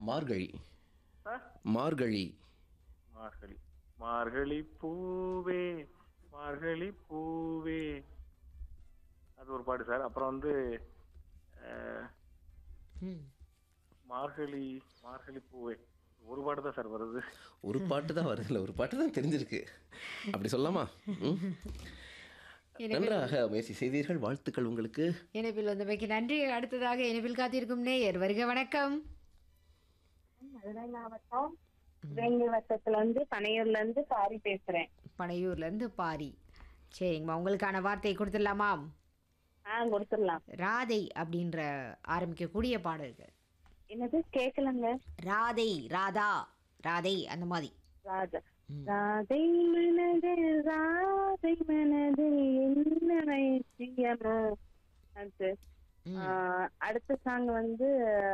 மார்கழி ஆ? மார்கழி மார்கழி மார்கழி பூவே மார்கழி பூவே அது ஒரு பாட்டு சார் அப்புறம் வந்து அஹ், ம். மார்கழி மார்கழி பூவே ஒரு பாட்டு தான் சார் வருது ஒரு பாட்டு தான் வருதுல்ல ஒரு பாட்டு தான் தெரிஞ்சிருக்கு அப்படி சொல்லலாமா ம்? நன்றாக முயற்சி செய்தீர்கள் வாழ்த்துக்கள் உங்களுக்கு இணைப்பில் வந்தமைக்கு நன்றி அடுத்ததாக இணைப்பில் காத்திருக்கும் நேயர் வருக வணக்கம் மதுரை மாவட்டம் வேங்கை வட்டத்துல இருந்து பனையூர்ல இருந்து சாரி பேசுறேன் பனையூர்ல இருந்து பாரி சரிங்கம்மா உங்களுக்கான வார்த்தை கொடுத்துடலாமா ஆ கொடுத்துடலாம் ராதை அப்படின்ற ஆரம்பிக்கக்கூடிய பாடல்கள் என்னது கேட்கலங்க ராதை ராதா ராதை அந்த மாதிரி ராஜா ராதை மனதில் ராதை மனதில் என்ன வைத்தியமோ அது ம். ஆ, அடுத்த சாங் வந்து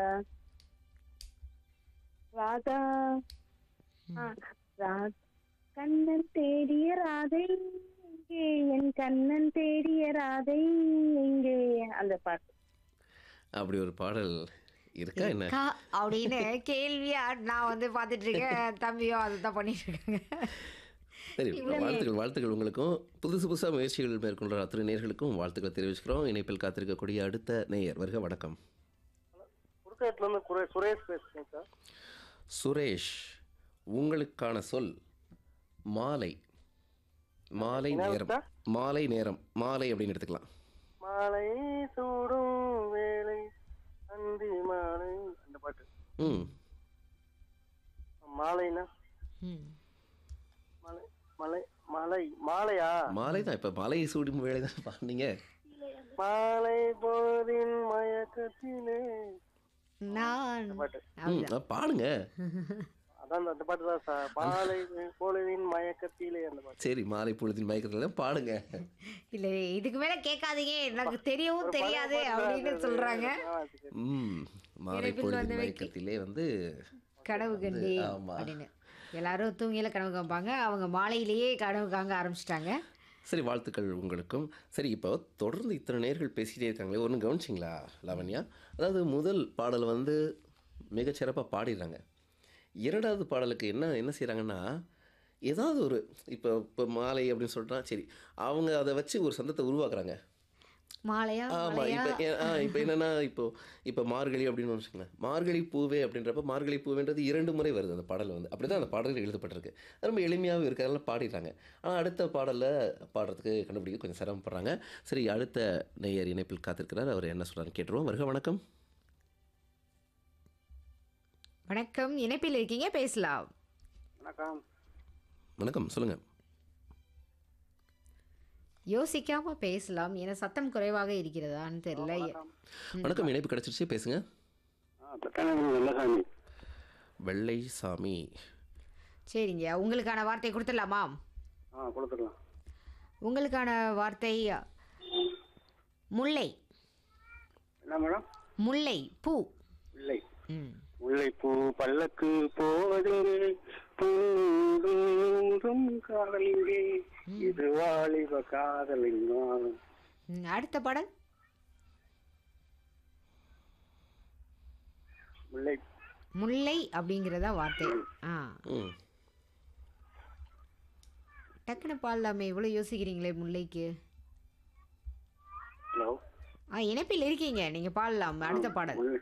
ராதா ஆ, ரா- கண்ணன் தேடிய ராதை எங்கே என் கண்ணன் தேடிய ராதை எங்கே அந்த பாட்டு அப்படி ஒரு பாடல் இருக்கா என்ன கா அப்படின்னு கேள்வியா நான் வந்து பார்த்துட்டு இருக்கேன் தம்பியோ அதை தான் பண்ணிட்டு இருக்காங்க சரி வாழ்த்துக்கள் வாழ்த்துக்கள் உங்களுக்கும் புதுசு புதுசாக முயற்சிகள் மேற்கொண்ட அத்தனை நேயர்களுக்கும் வாழ்த்துக்களை தெரிவிச்சுக்கிறோம் இணைப்பில் காத்திருக்கக்கூடிய அடுத்த நேயர் வருக வணக்கம் குறுக்காட்டுல இருந்து குரே- சுரேஷ் பேசுறேன் சார் சுரேஷ் உங்களுக்கான சொல் மாலை மாலை என்ன நேரம் சார்? மாலை நேரம் மாலை அப்படின்னு எடுத்துக்கலாம் மாலை சூடும் வேலை அந்தி மாலை அந்த பாட்டு ம் மாலைனா ம். மலை மலை மலை மாலையா மாலை தான் இப்போ மாலை சூடும் வேலை தான் பாருங்க மாலை போதின் மயக்கத்திலே நான் பாட்டு ம் அ, பாடுங்க அதான் அந்த- அந்த பாட்டு தான் சார் மாலை போலவின் மயக்கத்திலே அந்த பாட்டு சரி மாலை பொழுதின் மயக்கத்தில் தான் பாடுங்க இல்லை இதுக்கு மேல கேட்காதீங்க எனக்கு தெரியவும் தெரியாது அப்படின்னு சொல்றாங்க ஆ, அது சரி. ம் மாலை இணைப்பில் பொழுதின் வந்தவைக்கு- மயக்கத்திலே வந்து கனவு கண்டி ஆமா. அப்படின்னு எல்லாரும் தூங்கியில கனவு காண்பாங்க அவங்க மாலையிலேயே கனவு காங்க ஆரம்பிச்சிட்டாங்க சரி வாழ்த்துக்கள் உங்களுக்கும் சரி இப்போ தொடர்ந்து இத்தனை நேர்கள் பேசிட்டே இருக்காங்களே ஒன்று கவனிச்சிங்களா லாவண்யா அதாவது முதல் பாடல் வந்து மிகச்சிறப்பாக பாடிடுறாங்க இரண்டாவது பாடலுக்கு என்ன என்ன செய்கிறாங்கன்னா ஏதாவது ஒரு இப்போ இப்போ மாலை அப்படின்னு சொல்லிட்டா சரி அவங்க அதை வச்சு ஒரு சந்தத்தை உருவாக்குறாங்க மாலையா ஆமாம் மாலையா இப்போ ஆ இப்போ என்னென்னா இப்போ இப்போ மார்கழி அப்படின்னு வச்சுக்கோங்க மார்கழி பூவே அப்படின்றப்ப மார்கழி பூவேன்றது இரண்டு முறை வருது அந்த பாடல் வந்து அப்படி தான் அந்த பாடல் எழுதப்பட்டிருக்கு அது ரொம்ப எளிமையாகவும் இருக்கிறதால பாடிடுறாங்க ஆனால் அடுத்த பாடலில் பாடுறதுக்கு கண்டுபிடிக்க கொஞ்சம் சிரமப்படுறாங்க சரி அடுத்த நேயர் இணைப்பில் காத்திருக்கிறார் அவர் என்ன சொல்கிறாருன்னு கேட்டுருவோம் வருக வணக்கம் வணக்கம் இணைப்பில் இருக்கீங்க பேசலாம் வணக்கம் வணக்கம் சொல்லுங்கள் யோசிக்காம பேசலாம் ஏன்னா சத்தம் குறைவாக இருக்கிறதான்னு தெரியல வணக்கம் இணைப்பு கிடச்சிருச்சு பேசுங்க நல்லசாமி வெள்ளை சாமி சரிங்க உங்களுக்கான வார்த்தை கொடுத்துடலாமா ஆ கொடுத்துடலாம் உங்களுக்கான வார்த்தை முல்லை என்ன மேடம் முல்லை பூ இல்லை ம் முல்லைப்பூ பல்லக்கு போவதே பூடும் காதலிங்கே இது வாலிப காதலிங்கோ ம், அடுத்த பாடல் முல்லை முல்லை அப்படிங்கிறதா வார்த்தை ஆ ம் டக்குன்னு பாடலாமே இவ்வளோ யோசிக்கிறீங்களே முல்லைக்கு ஹலோ ஆ இணைப்பில் இருக்கீங்க நீங்கள் பாடலாம் அடுத்த பாடல் முல்லை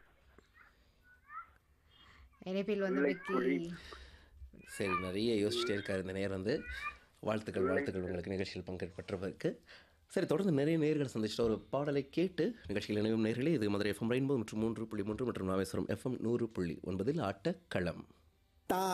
இணைப்பில் வந்தமைக்கு சரி நிறைய யோசிச்சுட்டே இருக்கார் இந்த நேரம் வந்து வாழ்த்துக்கள் வாழ்த்துக்கள் உங்களுக்கு நிகழ்ச்சியில் பங்கேற்பற்றதற்கு சரி தொடர்ந்து நிறைய நேர்கள் சந்திச்சிட்ட ஒரு பாடலை கேட்டு நிகழ்ச்சியில் இணையும் நேர்களே இது மதுரை எஃப்எம் ரெயின்போ மற்றும் மூன்று புள்ளி மூன்று மற்றும் ராமேஸ்வரம் எஃப்எம் நூறு புள்ளி ஒன்பதில் ஆட்டக்களம்